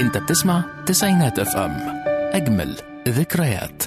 انت بتسمع تسعينات اف ام اجمل ذكريات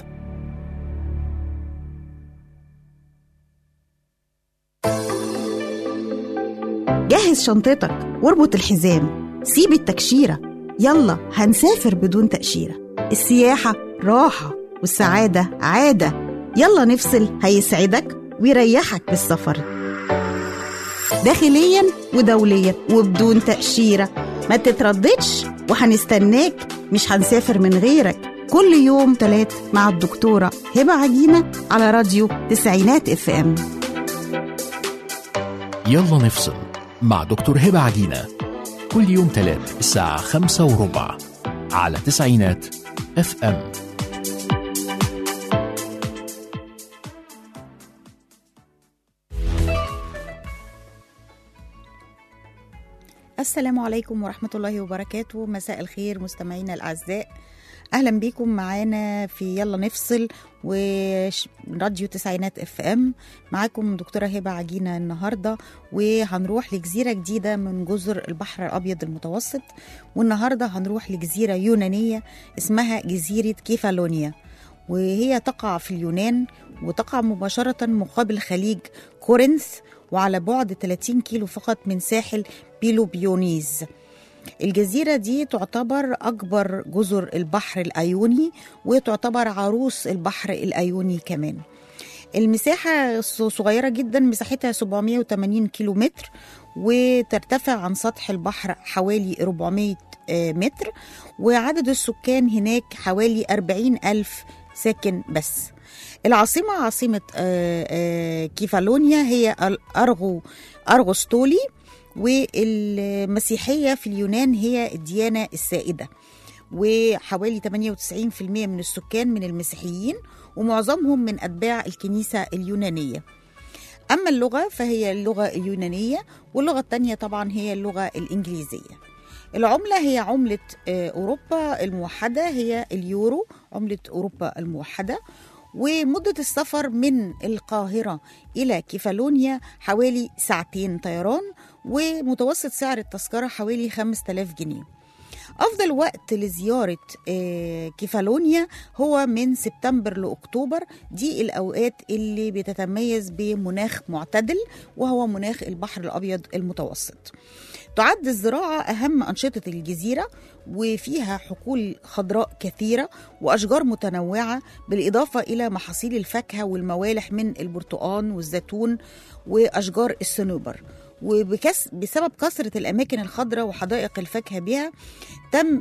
جهز شنطتك واربط الحزام سيب التكشيرة يلا هنسافر بدون تأشيرة السياحة راحة والسعادة عادة يلا نفصل هيسعدك ويريحك بالسفر داخليا ودوليا وبدون تأشيرة ما تترددش وهنستناك مش هنسافر من غيرك كل يوم تلات مع الدكتورة هبة عجينة على راديو تسعينات اف ام يلا نفصل مع دكتور هبة عجينة كل يوم تلات الساعة خمسة وربع على تسعينات اف ام السلام عليكم ورحمة الله وبركاته مساء الخير مستمعينا الأعزاء أهلا بيكم معانا في يلا نفصل وراديو تسعينات اف ام معاكم دكتورة هبة عجينة النهاردة وهنروح لجزيرة جديدة من جزر البحر الأبيض المتوسط والنهاردة هنروح لجزيرة يونانية اسمها جزيرة كيفالونيا وهي تقع في اليونان وتقع مباشرة مقابل خليج كورنث وعلى بعد 30 كيلو فقط من ساحل بيلوبيونيز الجزيرة دي تعتبر أكبر جزر البحر الأيوني وتعتبر عروس البحر الأيوني كمان المساحة صغيرة جدا مساحتها 780 كيلو متر وترتفع عن سطح البحر حوالي 400 متر وعدد السكان هناك حوالي 40 ألف ساكن بس العاصمة عاصمة كيفالونيا هي الأرغو أرغوستولي والمسيحية في اليونان هي الديانة السائدة وحوالي 98% من السكان من المسيحيين ومعظمهم من أتباع الكنيسة اليونانية أما اللغة فهي اللغة اليونانية واللغة الثانية طبعا هي اللغة الإنجليزية العملة هي عملة أوروبا الموحدة هي اليورو عملة أوروبا الموحدة ومدة السفر من القاهرة إلى كيفالونيا حوالي ساعتين طيران ومتوسط سعر التذكرة حوالي 5000 جنيه أفضل وقت لزيارة كيفالونيا هو من سبتمبر لأكتوبر دي الأوقات اللي بتتميز بمناخ معتدل وهو مناخ البحر الأبيض المتوسط تعد الزراعة أهم أنشطة الجزيرة وفيها حقول خضراء كثيرة وأشجار متنوعة بالإضافة إلى محاصيل الفاكهة والموالح من البرتقال والزيتون وأشجار الصنوبر وبسبب كثرة الأماكن الخضراء وحدائق الفاكهة بها تم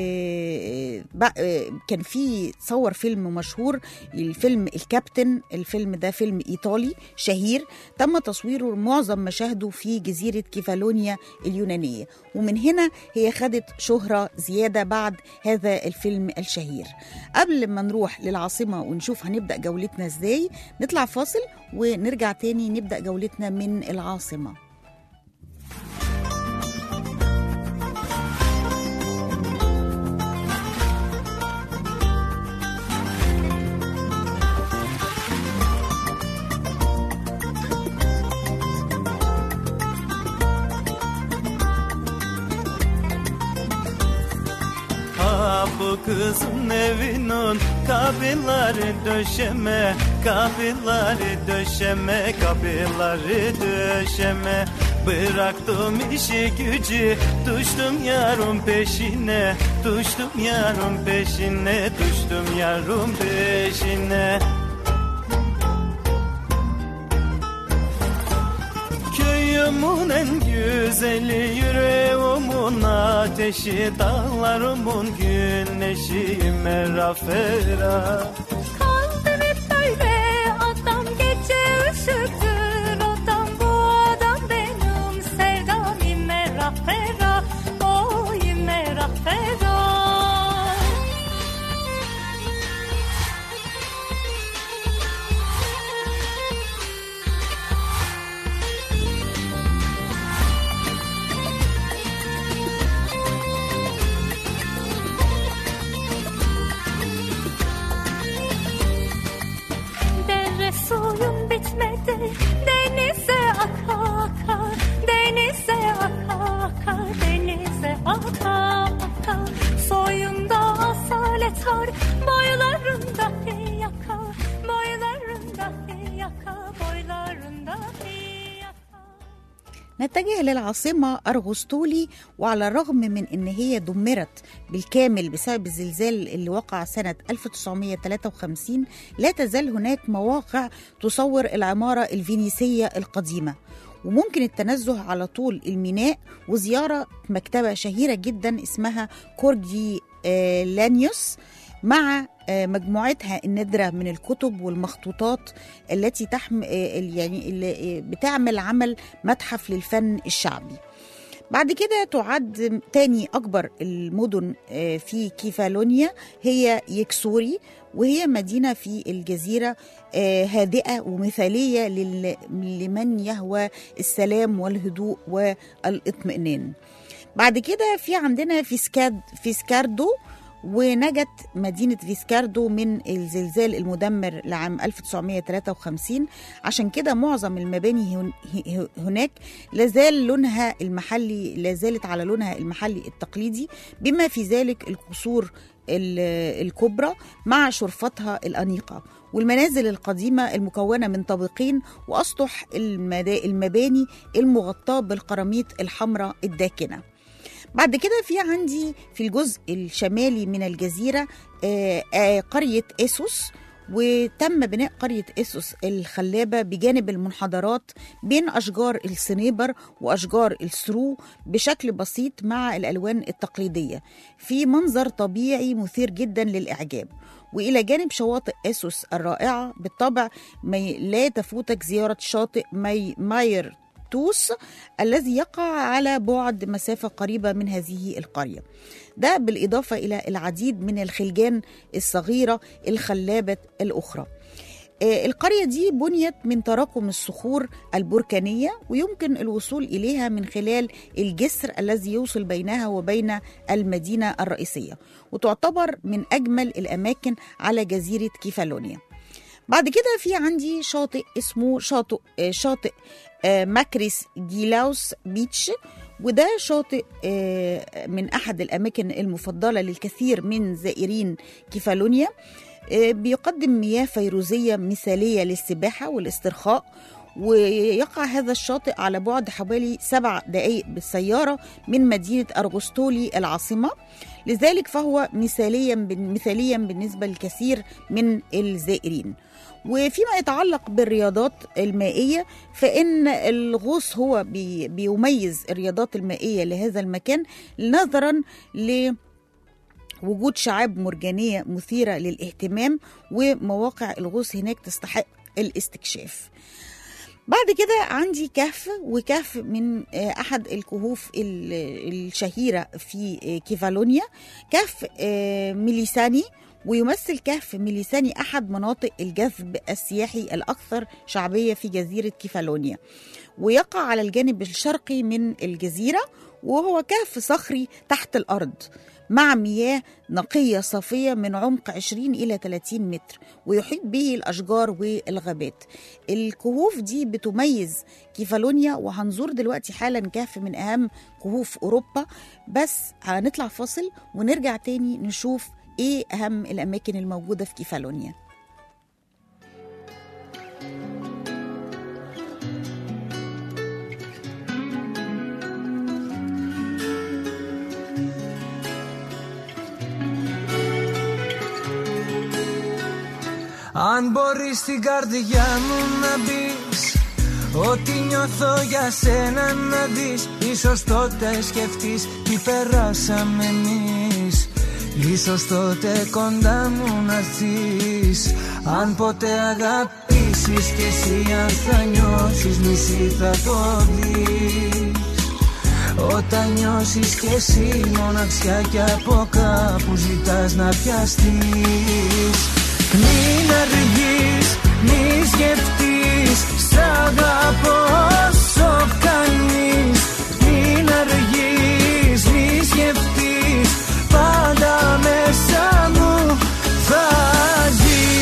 كان في صور فيلم مشهور الفيلم الكابتن الفيلم ده فيلم إيطالي شهير تم تصويره معظم مشاهده في جزيرة كيفالونيا اليونانية ومن هنا هي خدت شهرة زيادة بعد هذا الفيلم الشهير قبل ما نروح للعاصمة ونشوف هنبدأ جولتنا ازاي نطلع فاصل ونرجع تاني نبدأ جولتنا من العاصمة bu kızın evinin kapıları döşeme kapıları döşeme kapıları döşeme Bıraktım işi gücü düştüm yarım peşine düştüm yarım peşine düştüm yarım peşine Köyümün en güzeli yüreğimin ateşi Dağlarımın güneşi merafera Kaldım hep böyle adam gece ışıktır Adam bu adam benim sevdam merafera Oy merafera Dere suyun bitmedi Denize aka aka Denize aka aka Denize aka aka atar Boylarında yaka Boylarında yaka Boylarında yaka نتجه للعاصمة أرغسطولي وعلى الرغم من أن هي دمرت بالكامل بسبب الزلزال اللي وقع سنة 1953 لا تزال هناك مواقع تصور العمارة الفينيسية القديمة وممكن التنزه على طول الميناء وزيارة مكتبة شهيرة جدا اسمها كورجي آه، لانيوس مع آه، مجموعتها النادرة من الكتب والمخطوطات التي تحم آه، يعني اللي آه، بتعمل عمل متحف للفن الشعبي بعد كده تعد تاني أكبر المدن آه، في كيفالونيا هي يكسوري وهي مدينة في الجزيرة آه، هادئة ومثالية لل- لمن يهوى السلام والهدوء والاطمئنان بعد كده في عندنا فيسكاد فيسكاردو ونجت مدينة فيسكاردو من الزلزال المدمر لعام 1953 عشان كده معظم المباني هن- ه- هناك لازال لونها المحلي لازالت على لونها المحلي التقليدي بما في ذلك القصور ال- الكبرى مع شرفتها الأنيقة والمنازل القديمة المكونة من طابقين وأسطح المدا- المباني المغطاة بالقراميط الحمراء الداكنة بعد كده في عندي في الجزء الشمالي من الجزيرة آه، آه، قرية إيسوس وتم بناء قرية إيسوس الخلابة بجانب المنحدرات بين أشجار الصنيبر وأشجار السرو بشكل بسيط مع الألوان التقليدية في منظر طبيعي مثير جدا للإعجاب وإلى جانب شواطئ إيسوس الرائعة بالطبع ما ي- لا تفوتك زيارة شاطئ ماي ماير توس الذي يقع على بعد مسافة قريبة من هذه القرية ده بالإضافة إلى العديد من الخلجان الصغيرة الخلابة الأخرى آه، القرية دي بنيت من تراكم الصخور البركانية ويمكن الوصول إليها من خلال الجسر الذي يوصل بينها وبين المدينة الرئيسية وتعتبر من أجمل الأماكن على جزيرة كيفالونيا بعد كده في عندي شاطئ اسمه شاطئ آه، شاطئ آه، ماكريس جيلاوس بيتش وده شاطئ آه، من أحد الأماكن المفضلة للكثير من زائرين كيفالونيا آه، بيقدم مياه فيروزية مثالية للسباحة والاسترخاء ويقع هذا الشاطئ على بعد حوالي سبع دقائق بالسيارة من مدينة أرغسطولي العاصمة لذلك فهو مثاليا مثاليا بالنسبة للكثير من الزائرين وفيما يتعلق بالرياضات المائية فإن الغوص هو بي بيميز الرياضات المائية لهذا المكان نظرا ل وجود شعاب مرجانية مثيرة للاهتمام ومواقع الغوص هناك تستحق الاستكشاف بعد كده عندي كهف وكهف من آه، أحد الكهوف ال- الشهيرة في آه، كيفالونيا كهف آه، ميليساني ويمثل كهف ميليساني أحد مناطق الجذب السياحي الأكثر شعبية في جزيرة كيفالونيا ويقع على الجانب الشرقي من الجزيرة وهو كهف صخري تحت الأرض مع مياه نقية صافية من عمق 20 إلى 30 متر ويحيط به الأشجار والغابات الكهوف دي بتميز كيفالونيا وهنزور دلوقتي حالا كهف من أهم كهوف أوروبا بس هنطلع فاصل ونرجع تاني نشوف إيه أهم الأماكن الموجودة في كيفالونيا Αν μπορείς στην καρδιά μου να μπεις Ό,τι νιώθω για σένα να δεις Ίσως τότε σκεφτείς τι περάσαμε εμείς Ίσως τότε κοντά μου να ζεις Αν ποτέ αγαπήσεις κι εσύ αν θα νιώσεις μισή θα το δεις όταν νιώσεις κι εσύ μοναξιά κι από κάπου ζητάς να πιαστείς Μην αργείς, μη σκεφτείς Σ' αγαπώ όσο κάνεις Μην αργείς, μη σκεφτείς Πάντα μέσα μου θα ζεις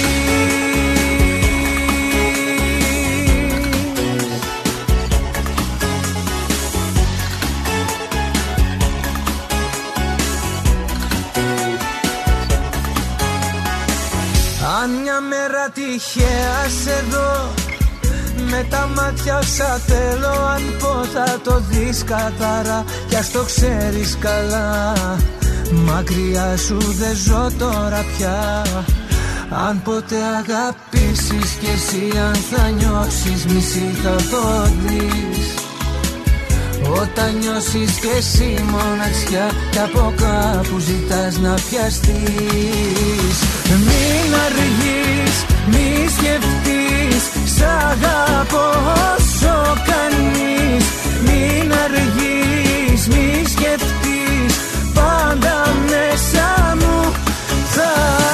τυχαία σε δω με τα μάτια όσα θέλω αν πω θα το δεις καθαρά Κι ας το ξέρεις καλά Μακριά σου δεν ζω τώρα πια Αν ποτέ αγαπήσεις κι εσύ αν θα νιώσεις μισή θα το δεις όταν νιώσεις και εσύ μοναξιά Κι από κάπου ζητάς να πιαστείς Μην αργείς, μη σκεφτείς Σ' αγαπώ όσο κανείς Μην αργείς, μη σκεφτείς Πάντα μέσα μου θα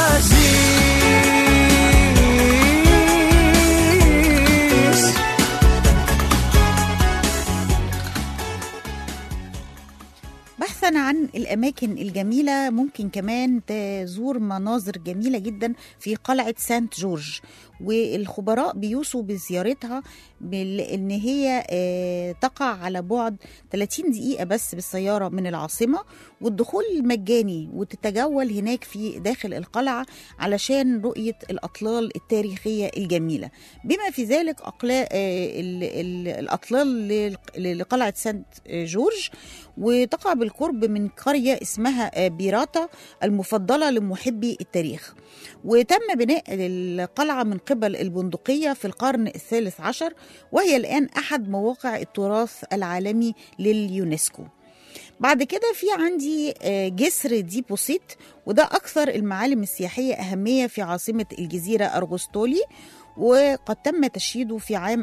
ζεις بحثا عن الأماكن الجميلة ممكن كمان تزور مناظر جميلة جدا في قلعة سانت جورج والخبراء بيوصوا بزيارتها بأن هي آه، تقع على بعد 30 دقيقة بس بالسيارة من العاصمة والدخول مجاني وتتجول هناك في داخل القلعة علشان رؤية الأطلال التاريخية الجميلة بما في ذلك أقلا... آه، ال- ال- الأطلال لل- لقلعة سانت جورج وتقع بالقرب من قرية اسمها آه، بيراتا المفضلة لمحبي التاريخ وتم بناء القلعة من قبل البندقية في القرن الثالث عشر وهي الآن أحد مواقع التراث العالمي لليونسكو بعد كده في عندي آه، جسر ديبوسيت وده أكثر المعالم السياحية أهمية في عاصمة الجزيرة أرغستولي وقد تم تشييده في عام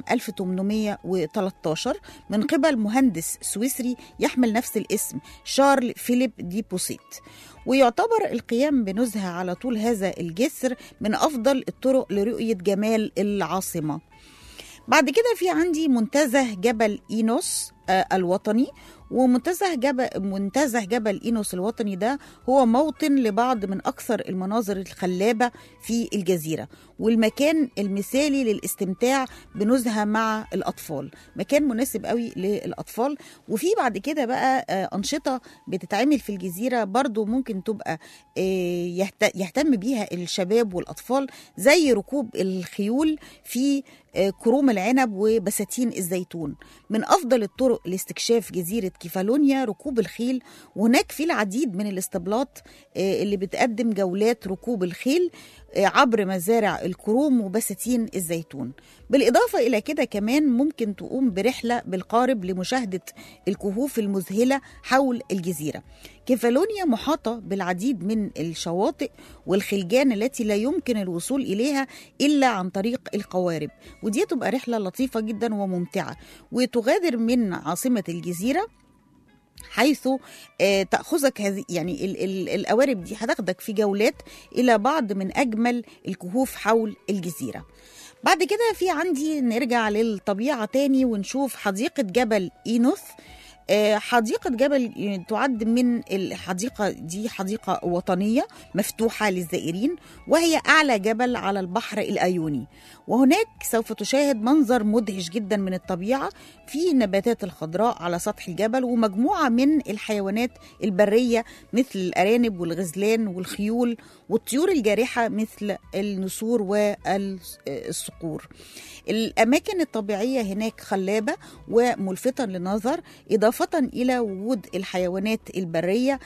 1813 من قبل مهندس سويسري يحمل نفس الاسم شارل فيليب ديبوسيت ويعتبر القيام بنزهة على طول هذا الجسر من أفضل الطرق لرؤية جمال العاصمة بعد كده في عندي منتزه جبل إينوس آه، الوطني ومنتزه جبل منتزه جبل إينوس الوطني ده هو موطن لبعض من أكثر المناظر الخلابة في الجزيرة والمكان المثالي للاستمتاع بنزهة مع الأطفال مكان مناسب قوي للأطفال وفي بعد كده بقى آه، أنشطة بتتعمل في الجزيرة برضو ممكن تبقى آه، يهت- يهتم بيها الشباب والأطفال زي ركوب الخيول في آه، كروم العنب وبساتين الزيتون من أفضل الطرق لاستكشاف جزيرة كيفالونيا ركوب الخيل وهناك في العديد من الاسطبلات آه، اللي بتقدم جولات ركوب الخيل آه، عبر مزارع الكروم وبساتين الزيتون بالإضافة إلى كده كمان ممكن تقوم برحلة بالقارب لمشاهدة الكهوف المذهلة حول الجزيرة كيفالونيا محاطة بالعديد من الشواطئ والخلجان التي لا يمكن الوصول إليها إلا عن طريق القوارب ودي تبقى رحلة لطيفة جدا وممتعة وتغادر من عاصمة الجزيرة حيث آه، تأخذك هذه يعني ال- ال- القوارب دي هتاخدك في جولات إلى بعض من أجمل الكهوف حول الجزيرة بعد كده في عندي نرجع للطبيعة تاني ونشوف حديقة جبل إينوث آه، حديقة جبل تعد من الحديقة دي حديقة وطنية مفتوحة للزائرين وهي أعلى جبل على البحر الأيوني وهناك سوف تشاهد منظر مدهش جدا من الطبيعة في النباتات الخضراء على سطح الجبل ومجموعة من الحيوانات البرية مثل الأرانب والغزلان والخيول والطيور الجارحة مثل النسور والصقور الأماكن الطبيعية هناك خلابة وملفتة للنظر إضافة إلى وجود الحيوانات البرية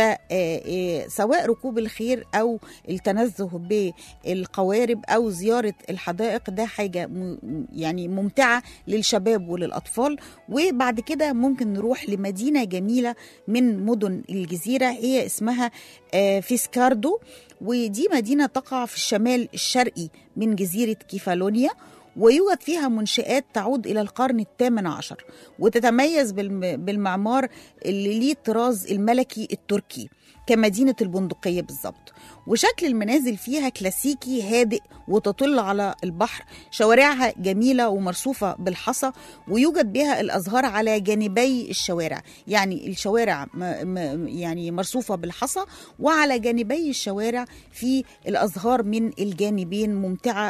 فسواء ركوب الخير أو التنزه بالقوارب أو زيارة الحدائق ده حاجة م- يعني ممتعة للشباب وللأطفال وبعد كده ممكن نروح لمدينة جميلة من مدن الجزيرة هي اسمها آه، فيسكاردو ودي مدينة تقع في الشمال الشرقي من جزيرة كيفالونيا ويوجد فيها منشآت تعود إلى القرن الثامن عشر وتتميز بالم- بالمعمار اللي ليه الطراز الملكي التركي كمدينة البندقية بالظبط وشكل المنازل فيها كلاسيكي هادئ وتطل على البحر شوارعها جميلة ومرصوفة بالحصى ويوجد بها الأزهار على جانبي الشوارع يعني الشوارع م م يعني مرصوفة بالحصى وعلى جانبي الشوارع في الأزهار من الجانبين ممتعة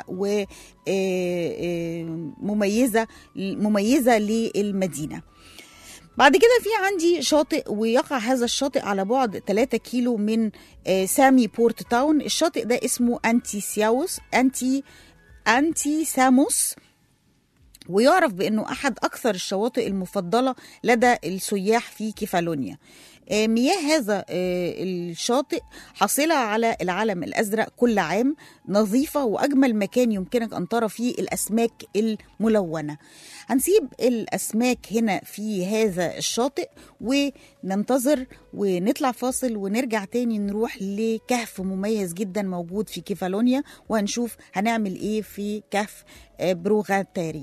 ومميزة مميزة للمدينة بعد كده في عندي شاطئ ويقع هذا الشاطئ على بعد 3 كيلو من آه، سامي بورت تاون الشاطئ ده اسمه انتي سياوس انتي أنتي ساموس ويعرف بأنه أحد أكثر الشواطئ المفضلة لدى السياح في كيفالونيا آه، مياه هذا آه، الشاطئ حاصلة على العلم الأزرق كل عام نظيفة وأجمل مكان يمكنك أن ترى فيه الأسماك الملونة هنسيب الأسماك هنا في هذا الشاطئ وننتظر ونطلع فاصل ونرجع تاني نروح لكهف مميز جدا موجود في كيفالونيا وهنشوف هنعمل ايه في كهف آه، بروغاتاري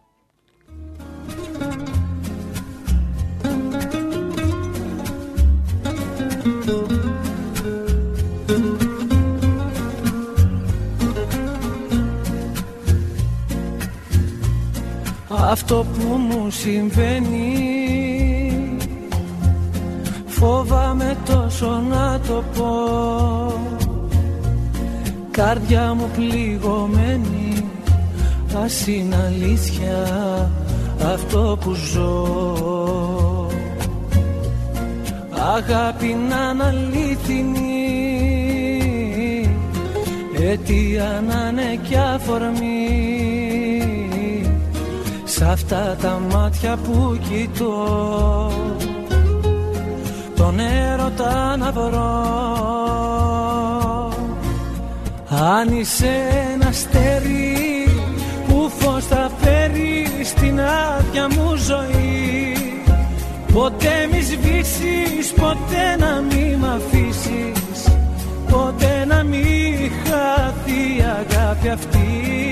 Αυτό που μου συμβαίνει Φόβαμαι τόσο να το πω Καρδιά μου πληγωμένη Ας είναι αλήθεια αυτό που ζω Αγάπη να είναι αλήθινη Αιτία να είναι κι αφορμή Σ' αυτά τα μάτια που κοιτώ Τον έρωτα να βρω Αν είσαι ένα αστέρι Που φως θα φέρει στην άδεια μου ζωή Ποτέ μη σβήσεις, ποτέ να μη μ' αφήσεις Ποτέ να μη χαθεί η αγάπη αυτή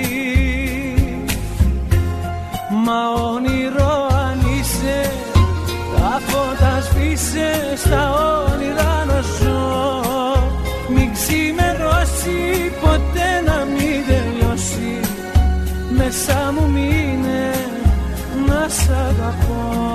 Μα όνειρο αν είσαι Τα φώτα σβήσε στα όνειρα να ζω Μην ξημερώσει ποτέ να μην τελειώσει Μέσα μου μείνε να σ' αγαπώ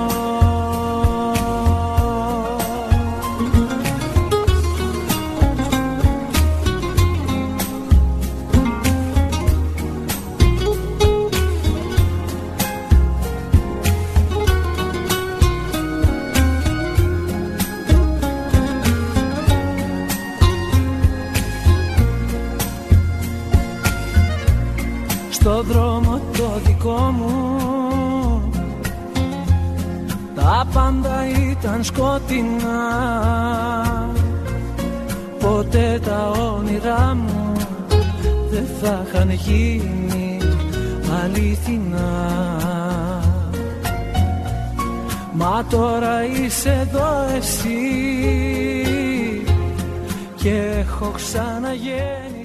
Στο δρόμο το δικό μου Τα πάντα ήταν σκοτεινά Ποτέ τα όνειρά μου Δεν θα είχαν γίνει αληθινά Μα τώρα είσαι εδώ εσύ Και έχω ξαναγεννηθεί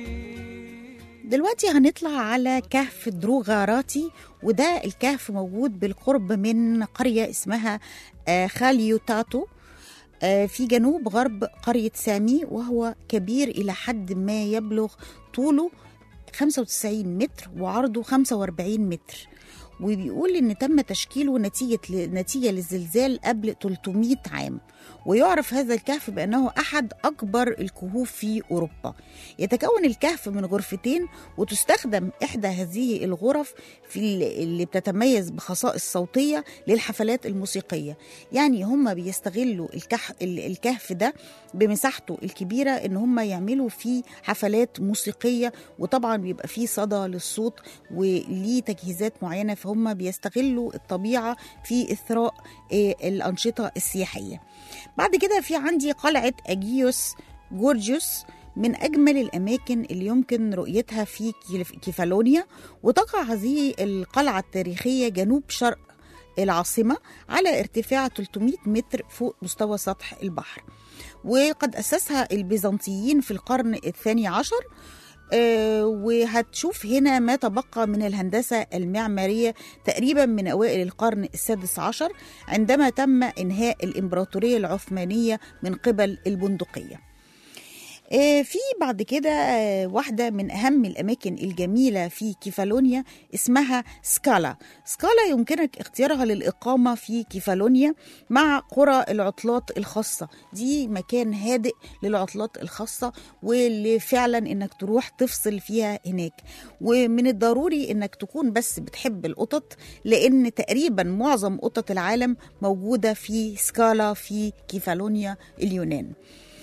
دلوقتي هنطلع على كهف دروغاراتي وده الكهف موجود بالقرب من قرية اسمها آه، خاليوتاتو آه، في جنوب غرب قرية سامي وهو كبير إلى حد ما يبلغ طوله 95 متر وعرضه 45 متر وبيقول ان تم تشكيله نتيجه نتيجه للزلزال قبل 300 عام ويعرف هذا الكهف بانه احد اكبر الكهوف في اوروبا يتكون الكهف من غرفتين وتستخدم احدى هذه الغرف في ال- اللي بتتميز بخصائص صوتيه للحفلات الموسيقيه يعني هم بيستغلوا الكهف الكهف ده بمساحته الكبيره ان هم يعملوا فيه حفلات موسيقيه وطبعا بيبقى فيه صدى للصوت وليه تجهيزات معينه فهم بيستغلوا الطبيعه في اثراء آه، الانشطه السياحيه بعد كده في عندي قلعه اجيوس جورجيوس من أجمل الأماكن اللي يمكن رؤيتها في كيف- كيفالونيا وتقع هذه القلعة التاريخية جنوب شرق العاصمة على ارتفاع 300 متر فوق مستوى سطح البحر وقد أسسها البيزنطيين في القرن الثاني عشر آه، وهتشوف هنا ما تبقى من الهندسة المعمارية تقريبا من أوائل القرن السادس عشر عندما تم إنهاء الإمبراطورية العثمانية من قبل البندقية آه، في بعد كده آه، واحدة من أهم الأماكن الجميلة في كيفالونيا اسمها سكالا سكالا يمكنك اختيارها للإقامة في كيفالونيا مع قرى العطلات الخاصة دي مكان هادئ للعطلات الخاصة واللي فعلا انك تروح تفصل فيها هناك ومن الضروري انك تكون بس بتحب القطط لان تقريبا معظم قطط العالم موجودة في سكالا في كيفالونيا اليونان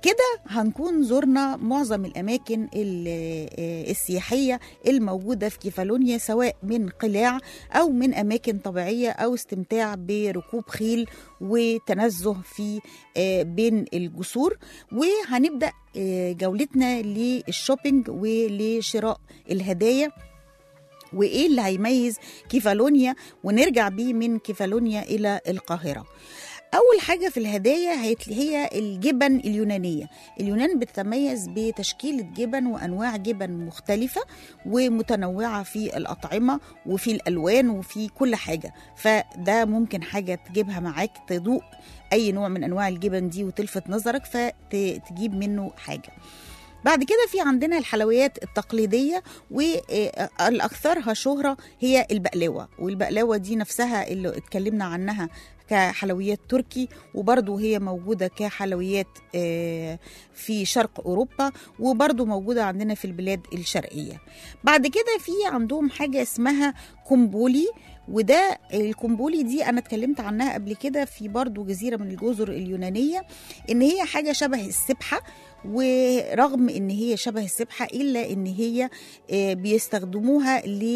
كده هنكون زرنا معظم الأماكن ال- آه، السياحية الموجودة في كيفالونيا سواء من قلاع أو من أماكن طبيعية أو استمتاع بركوب خيل وتنزه في آه، بين الجسور وهنبدأ آه، جولتنا للشوبينج ولشراء الهدايا وايه اللي هيميز كيفالونيا ونرجع بيه من كيفالونيا الى القاهره اول حاجه في الهدايا هيت- هي الجبن اليونانيه اليونان بتتميز بتشكيله جبن وانواع جبن مختلفه ومتنوعه في الاطعمه وفي الالوان وفي كل حاجه فده ممكن حاجه تجيبها معاك تذوق اي نوع من انواع الجبن دي وتلفت نظرك فتجيب منه حاجه بعد كده في عندنا الحلويات التقليدية والأكثرها شهرة هي البقلاوة والبقلاوة دي نفسها اللي اتكلمنا عنها كحلويات تركي وبرضو هي موجودة كحلويات آه، في شرق أوروبا وبرضو موجودة عندنا في البلاد الشرقية بعد كده في عندهم حاجة اسمها كومبولي وده الكومبولي دي انا اتكلمت عنها قبل كده في برضو جزيره من الجزر اليونانيه ان هي حاجه شبه السبحه ورغم ان هي شبه السبحه الا ان هي آه، بيستخدموها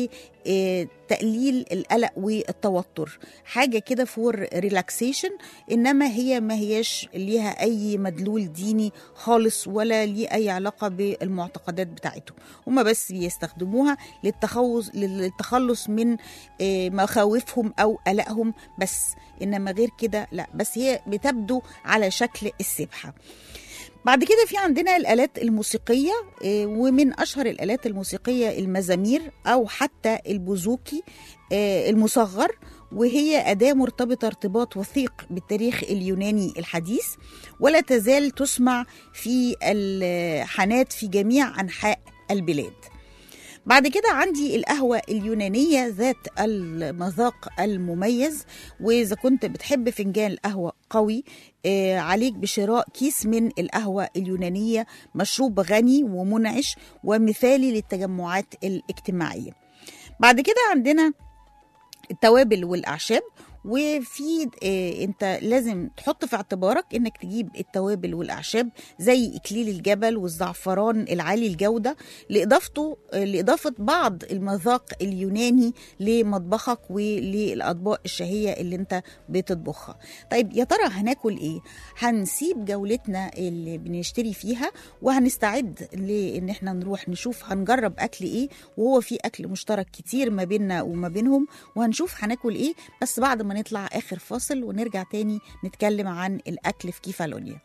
لتقليل القلق والتوتر حاجه كده فور ريلاكسيشن انما هي ما هياش ليها اي مدلول ديني خالص ولا ليه اي علاقه بالمعتقدات بتاعتهم هما بس بيستخدموها للتخوص للتخلص من آه، مخاوفهم او قلقهم بس انما غير كده لا بس هي بتبدو على شكل السبحه بعد كده في عندنا الآلات الموسيقية آه، ومن أشهر الآلات الموسيقية المزامير أو حتى البوزوكي آه، المصغر وهي أداة مرتبطة ارتباط وثيق بالتاريخ اليوناني الحديث ولا تزال تسمع في الحانات في جميع أنحاء البلاد بعد كده عندي القهوة اليونانية ذات المذاق المميز وإذا كنت بتحب فنجان القهوة قوي آه، عليك بشراء كيس من القهوة اليونانية مشروب غني ومنعش ومثالي للتجمعات الاجتماعية بعد كده عندنا التوابل والأعشاب وفي آه، انت لازم تحط في اعتبارك انك تجيب التوابل والاعشاب زي اكليل الجبل والزعفران العالي الجوده لاضافته آه، لاضافه بعض المذاق اليوناني لمطبخك وللاطباق الشهيه اللي انت بتطبخها طيب يا ترى هناكل ايه هنسيب جولتنا اللي بنشتري فيها وهنستعد لان احنا نروح نشوف هنجرب اكل ايه وهو في اكل مشترك كتير ما بيننا وما بينهم وهنشوف هناكل ايه بس بعد ما نطلع اخر فاصل ونرجع تاني نتكلم عن الاكل في كيفالونيا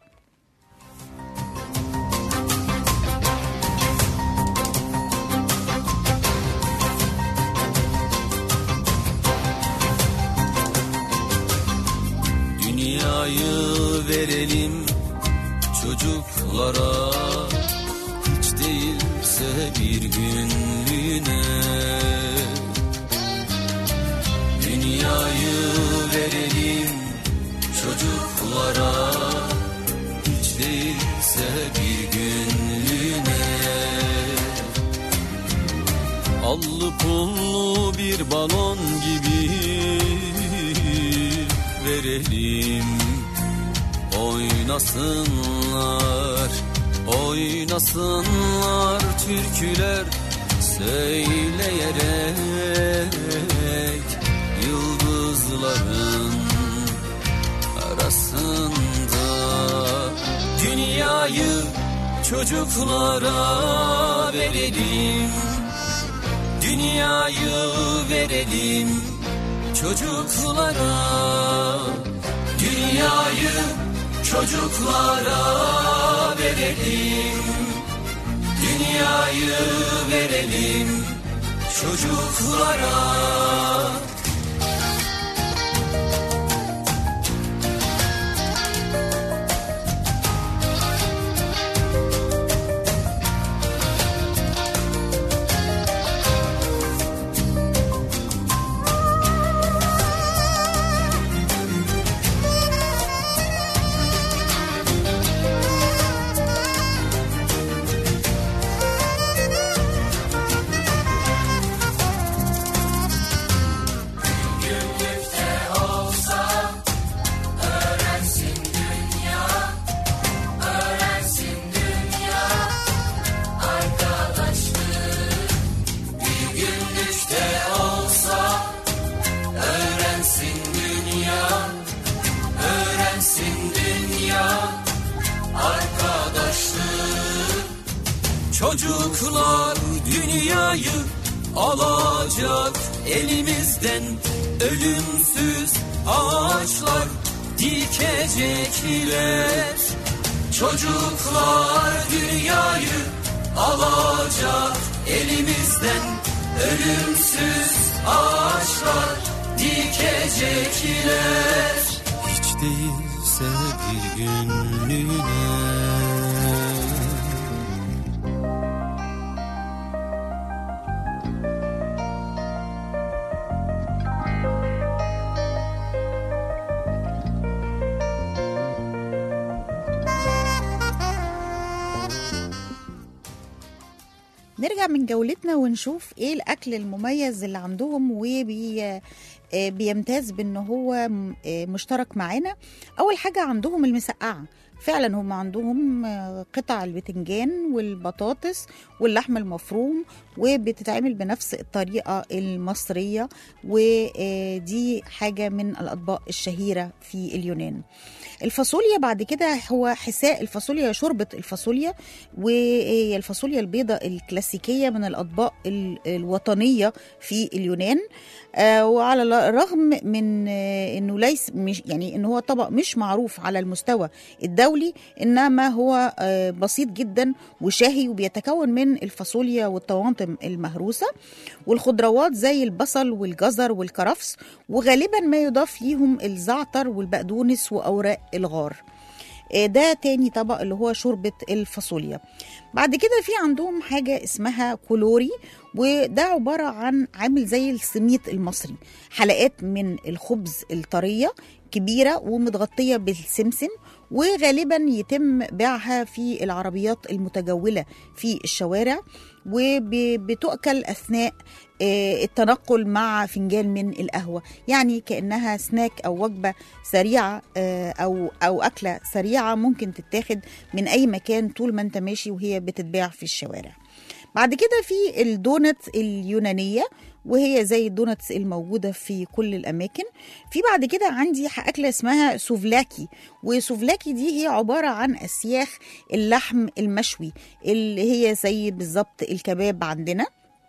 Dünyayı verelim çocuklara Hiç değilse bir günlüğüne Dünyayı verelim çocuklara Hiç değilse bir günlüğüne Allı pullu bir balon gibi verelim Oynasınlar, oynasınlar türküler söyleyerek Yıldızların arasında Dünyayı çocuklara verelim Dünyayı verelim çocuklara Dünyayı çocuklara verelim Dünyayı verelim çocuklara Çocuklar dünyayı alacak elimizden Ölümsüz ağaçlar dikecekler Çocuklar dünyayı alacak elimizden Ölümsüz ağaçlar dikecekler Hiç değilse bir günlüğüne نرجع من جولتنا ونشوف ايه الاكل المميز اللي عندهم وبي آه، بيمتاز بان هو م- آه، مشترك معانا اول حاجه عندهم المسقعه فعلا هم عندهم آه، قطع البتنجان والبطاطس واللحم المفروم وبتتعمل بنفس الطريقه المصريه ودي حاجه من الاطباق الشهيره في اليونان الفاصوليا بعد كده هو حساء الفاصوليا شوربة الفاصوليا وهي الفاصوليا البيضاء الكلاسيكية من الأطباق ال- الوطنية في اليونان آه، وعلى الرغم من آه، انه ليس مش يعني انه هو طبق مش معروف على المستوى الدولي انما هو آه، بسيط جدا وشهي وبيتكون من الفاصوليا والطماطم المهروسه والخضروات زي البصل والجزر والكرفس وغالبا ما يضاف ليهم الزعتر والبقدونس واوراق الغار آه، ده تاني طبق اللي هو شوربة الفاصوليا بعد كده في عندهم حاجة اسمها كولوري وده عبارة عن عامل زي السميط المصري حلقات من الخبز الطرية كبيرة ومتغطية بالسمسم وغالبا يتم بيعها في العربيات المتجولة في الشوارع وبتؤكل أثناء آه، التنقل مع فنجان من القهوة يعني كأنها سناك أو وجبة سريعة آه، أو أو أكلة سريعة ممكن تتاخد من أي مكان طول ما أنت ماشي وهي بتتباع في الشوارع بعد كده في الدونت اليونانية وهي زي الدونتس الموجودة في كل الأماكن في بعد كده عندي أكلة اسمها سوفلاكي وسوفلاكي دي هي عبارة عن أسياخ اللحم المشوي اللي هي زي بالظبط الكباب عندنا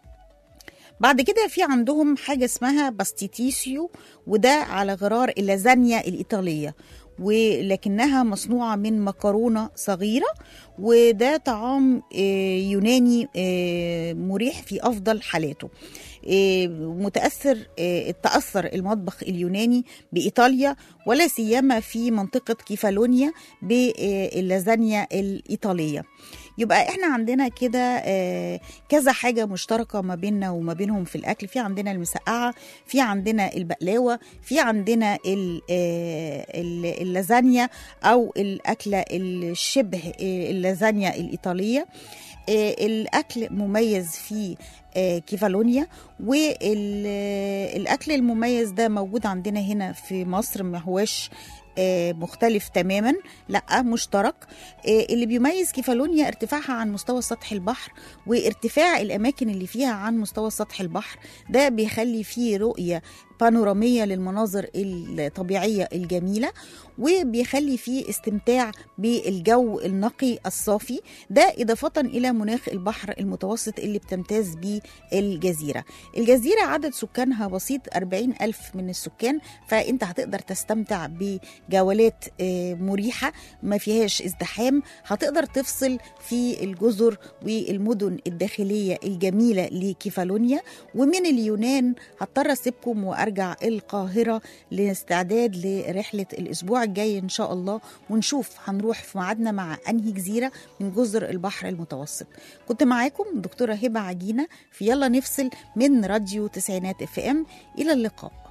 بعد كده في عندهم حاجة اسمها باستيتيسيو وده على غرار اللازانيا الإيطالية ولكنها مصنوعة من مكرونة صغيرة وده طعام آه، يوناني آه، مريح في أفضل حالاته آه، متأثر آه، تأثر المطبخ اليوناني بإيطاليا ولا سيما في منطقة كيفالونيا باللازانيا الإيطالية يبقى احنا عندنا كده آه، كذا حاجة مشتركة ما بيننا وما بينهم في الأكل في عندنا المسقعة في عندنا البقلاوة في عندنا ال- آه، ال- اللازانيا أو الأكلة الشبه آه، اللازانيا الإيطالية آه، الأكل مميز في آه، كيفالونيا والأكل المميز ده موجود عندنا هنا في مصر ما هواش آه، مختلف تماما لا مشترك آه، اللي بيميز كيفالونيا ارتفاعها عن مستوى سطح البحر وارتفاع الاماكن اللي فيها عن مستوى سطح البحر ده بيخلي فيه رؤيه بانوراميه للمناظر الطبيعيه الجميله وبيخلي فيه استمتاع بالجو النقي الصافي ده إضافة إلى مناخ البحر المتوسط اللي بتمتاز بيه الجزيرة الجزيرة عدد سكانها بسيط 40 ألف من السكان فأنت هتقدر تستمتع بجولات آه، مريحة ما فيهاش ازدحام هتقدر تفصل في الجزر والمدن الداخلية الجميلة لكيفالونيا ومن اليونان هضطر أسيبكم وأرجع القاهرة لاستعداد لرحلة الأسبوع الجاي إن شاء الله ونشوف هنروح في ميعادنا مع أنهي جزيرة من جزر البحر المتوسط كنت معاكم دكتورة هبة عجينة في يلا نفصل من راديو تسعينات اف ام إلى اللقاء